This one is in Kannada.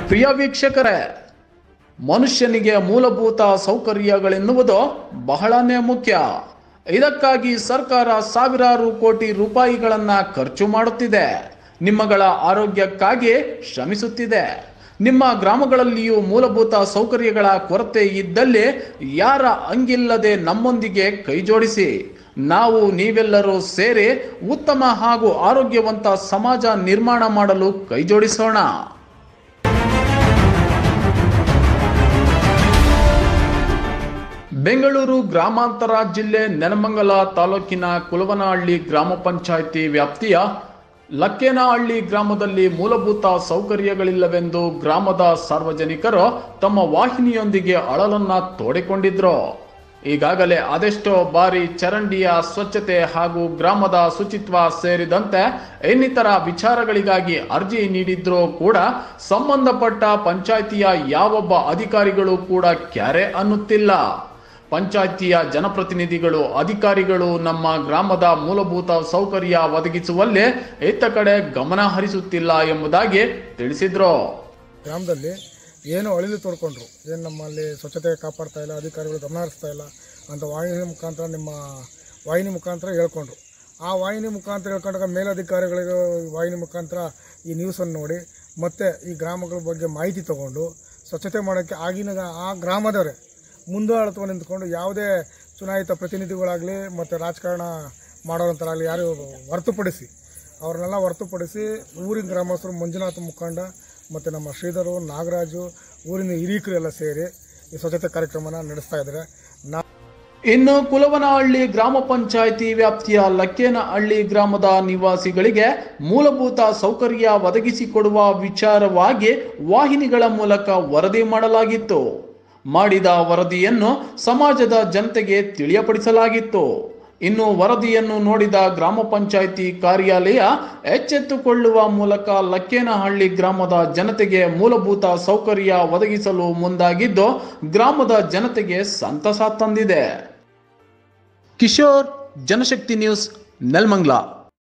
ಪ್ರಿಯ ವೀಕ್ಷಕರೇ ಮನುಷ್ಯನಿಗೆ ಮೂಲಭೂತ ಸೌಕರ್ಯಗಳೆನ್ನುವುದು ಬಹಳನೇ ಮುಖ್ಯ ಇದಕ್ಕಾಗಿ ಸರ್ಕಾರ ಸಾವಿರಾರು ಕೋಟಿ ರೂಪಾಯಿಗಳನ್ನ ಖರ್ಚು ಮಾಡುತ್ತಿದೆ ನಿಮ್ಮಗಳ ಆರೋಗ್ಯಕ್ಕಾಗಿ ಶ್ರಮಿಸುತ್ತಿದೆ ನಿಮ್ಮ ಗ್ರಾಮಗಳಲ್ಲಿಯೂ ಮೂಲಭೂತ ಸೌಕರ್ಯಗಳ ಕೊರತೆ ಇದ್ದಲ್ಲಿ ಯಾರ ಅಂಗಿಲ್ಲದೆ ನಮ್ಮೊಂದಿಗೆ ಕೈಜೋಡಿಸಿ ನಾವು ನೀವೆಲ್ಲರೂ ಸೇರಿ ಉತ್ತಮ ಹಾಗೂ ಆರೋಗ್ಯವಂತ ಸಮಾಜ ನಿರ್ಮಾಣ ಮಾಡಲು ಕೈಜೋಡಿಸೋಣ ಬೆಂಗಳೂರು ಗ್ರಾಮಾಂತರ ಜಿಲ್ಲೆ ನೆಲಮಂಗಲ ತಾಲೂಕಿನ ಕುಲವನಹಳ್ಳಿ ಗ್ರಾಮ ಪಂಚಾಯಿತಿ ವ್ಯಾಪ್ತಿಯ ಲಕ್ಕೇನಹಳ್ಳಿ ಗ್ರಾಮದಲ್ಲಿ ಮೂಲಭೂತ ಸೌಕರ್ಯಗಳಿಲ್ಲವೆಂದು ಗ್ರಾಮದ ಸಾರ್ವಜನಿಕರು ತಮ್ಮ ವಾಹಿನಿಯೊಂದಿಗೆ ಅಳಲನ್ನ ತೋಡಿಕೊಂಡಿದ್ರು ಈಗಾಗಲೇ ಅದೆಷ್ಟೋ ಬಾರಿ ಚರಂಡಿಯ ಸ್ವಚ್ಛತೆ ಹಾಗೂ ಗ್ರಾಮದ ಶುಚಿತ್ವ ಸೇರಿದಂತೆ ಇನ್ನಿತರ ವಿಚಾರಗಳಿಗಾಗಿ ಅರ್ಜಿ ನೀಡಿದ್ರೂ ಕೂಡ ಸಂಬಂಧಪಟ್ಟ ಪಂಚಾಯಿತಿಯ ಯಾವೊಬ್ಬ ಅಧಿಕಾರಿಗಳು ಕೂಡ ಕ್ಯಾರೆ ಅನ್ನುತ್ತಿಲ್ಲ ಪಂಚಾಯಿತಿಯ ಜನಪ್ರತಿನಿಧಿಗಳು ಅಧಿಕಾರಿಗಳು ನಮ್ಮ ಗ್ರಾಮದ ಮೂಲಭೂತ ಸೌಕರ್ಯ ಒದಗಿಸುವಲ್ಲಿ ಇತ್ತ ಕಡೆ ಗಮನ ಹರಿಸುತ್ತಿಲ್ಲ ಎಂಬುದಾಗಿ ತಿಳಿಸಿದ್ರು ಗ್ರಾಮದಲ್ಲಿ ಏನು ಅಳಿಲು ತೋಡ್ಕೊಂಡ್ರು ಏನು ನಮ್ಮಲ್ಲಿ ಸ್ವಚ್ಛತೆ ಕಾಪಾಡ್ತಾ ಇಲ್ಲ ಅಧಿಕಾರಿಗಳು ಗಮನ ಹರಿಸ್ತಾ ಇಲ್ಲ ಅಂತ ವಾಹಿನಿ ಮುಖಾಂತರ ನಿಮ್ಮ ವಾಹಿನಿ ಮುಖಾಂತರ ಹೇಳ್ಕೊಂಡ್ರು ಆ ವಾಹಿನಿ ಮುಖಾಂತರ ಹೇಳ್ಕೊಂಡಾಗ ಮೇಲಧಿಕಾರಿಗಳಿಗೆ ವಾಹಿನಿ ಮುಖಾಂತರ ಈ ನ್ಯೂಸನ್ನು ನೋಡಿ ಮತ್ತೆ ಈ ಗ್ರಾಮಗಳ ಬಗ್ಗೆ ಮಾಹಿತಿ ತಗೊಂಡು ಸ್ವಚ್ಛತೆ ಮಾಡೋಕ್ಕೆ ಆಗಿನ ಆ ಗ್ರಾಮದವರೇ ಮುಂದಾಳತ್ವ ನಿಂತ್ಕೊಂಡು ಯಾವುದೇ ಚುನಾಯಿತ ಪ್ರತಿನಿಧಿಗಳಾಗಲಿ ಮತ್ತು ರಾಜಕಾರಣ ಮಾಡೋರಂಥರಾಗಲಿ ಯಾರು ಹೊರತುಪಡಿಸಿ ಅವ್ರನ್ನೆಲ್ಲ ಹೊರತುಪಡಿಸಿ ಊರಿನ ಗ್ರಾಮಸ್ಥರು ಮಂಜುನಾಥ ಮುಖಂಡ ಮತ್ತು ನಮ್ಮ ಶ್ರೀಧರು ನಾಗರಾಜು ಊರಿನ ಹಿರೀಕರು ಎಲ್ಲ ಸೇರಿ ಈ ಸ್ವಚ್ಛತೆ ಕಾರ್ಯಕ್ರಮನ ನಡೆಸ್ತಾ ಇದ್ದಾರೆ ನಾ ಇನ್ನು ಕುಲವನಹಳ್ಳಿ ಗ್ರಾಮ ಪಂಚಾಯಿತಿ ವ್ಯಾಪ್ತಿಯ ಲಕ್ಕೇನಹಳ್ಳಿ ಗ್ರಾಮದ ನಿವಾಸಿಗಳಿಗೆ ಮೂಲಭೂತ ಸೌಕರ್ಯ ಒದಗಿಸಿಕೊಡುವ ವಿಚಾರವಾಗಿ ವಾಹಿನಿಗಳ ಮೂಲಕ ವರದಿ ಮಾಡಲಾಗಿತ್ತು ಮಾಡಿದ ವರದಿಯನ್ನು ಸಮಾಜದ ಜನತೆಗೆ ತಿಳಿಯಪಡಿಸಲಾಗಿತ್ತು ಇನ್ನು ವರದಿಯನ್ನು ನೋಡಿದ ಗ್ರಾಮ ಪಂಚಾಯಿತಿ ಕಾರ್ಯಾಲಯ ಎಚ್ಚೆತ್ತುಕೊಳ್ಳುವ ಮೂಲಕ ಲಕ್ಕೇನಹಳ್ಳಿ ಗ್ರಾಮದ ಜನತೆಗೆ ಮೂಲಭೂತ ಸೌಕರ್ಯ ಒದಗಿಸಲು ಮುಂದಾಗಿದ್ದು ಗ್ರಾಮದ ಜನತೆಗೆ ಸಂತಸ ತಂದಿದೆ ಕಿಶೋರ್ ಜನಶಕ್ತಿ ನ್ಯೂಸ್ ನೆಲ್ಮಂಗ್ಲಾ